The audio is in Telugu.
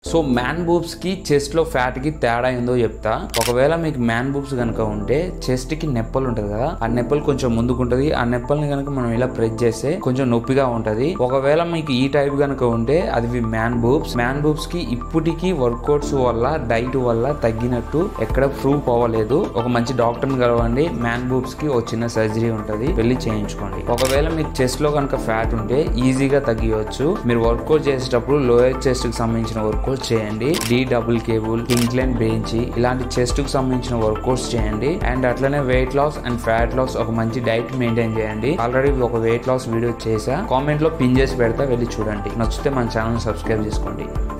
సో మ్యాన్ బూబ్స్ కి చెస్ట్ లో ఫ్యాట్ కి తేడా ఏందో చెప్తా ఒకవేళ మీకు మ్యాన్ బూబ్స్ కనుక ఉంటే చెస్ట్ కి నెప్పలు ఉంటది కదా ఆ నెప్పలు కొంచెం ముందుకుంటది ఆ నెప్పల్ని కనుక మనం ఇలా ప్రెస్ చేస్తే కొంచెం నొప్పిగా ఉంటది ఒకవేళ మీకు ఈ టైప్ కనుక ఉంటే అది మ్యాన్ బూబ్స్ మ్యాన్ బూబ్స్ కి ఇప్పటికీ వర్కౌట్స్ వల్ల డైట్ వల్ల తగ్గినట్టు ఎక్కడ ప్రూఫ్ అవ్వలేదు ఒక మంచి డాక్టర్ ని కలవండి మ్యాన్ బూబ్స్ కి ఒక చిన్న సర్జరీ ఉంటది వెళ్ళి చేయించుకోండి ఒకవేళ మీకు చెస్ట్ లో కనుక ఫ్యాట్ ఉంటే ఈజీగా తగ్గియవచ్చు మీరు వర్కౌట్ చేసేటప్పుడు లోయర్ చెస్ట్ కి సంబంధించిన వర్కౌట్ చేయండి డి డబుల్ కేబుల్ ఇంక్లైన్ బెంచ్ ఇలాంటి చెస్ట్ కు సంబంధించిన వర్కౌట్స్ చేయండి అండ్ అట్లనే weight loss and fat loss ఒక మంచి డైట్ మెయింటైన్ చేయండి ఆల్రెడీ ఒక వెయిట్ లాస్ వీడియో చేసా కామెంట్ లో పిన్ చేసి పెడతా వెళ్ళి చూడండి నచ్చితే మన ఛానల్ సబ్స్క్రైబ్ చేసుకోండి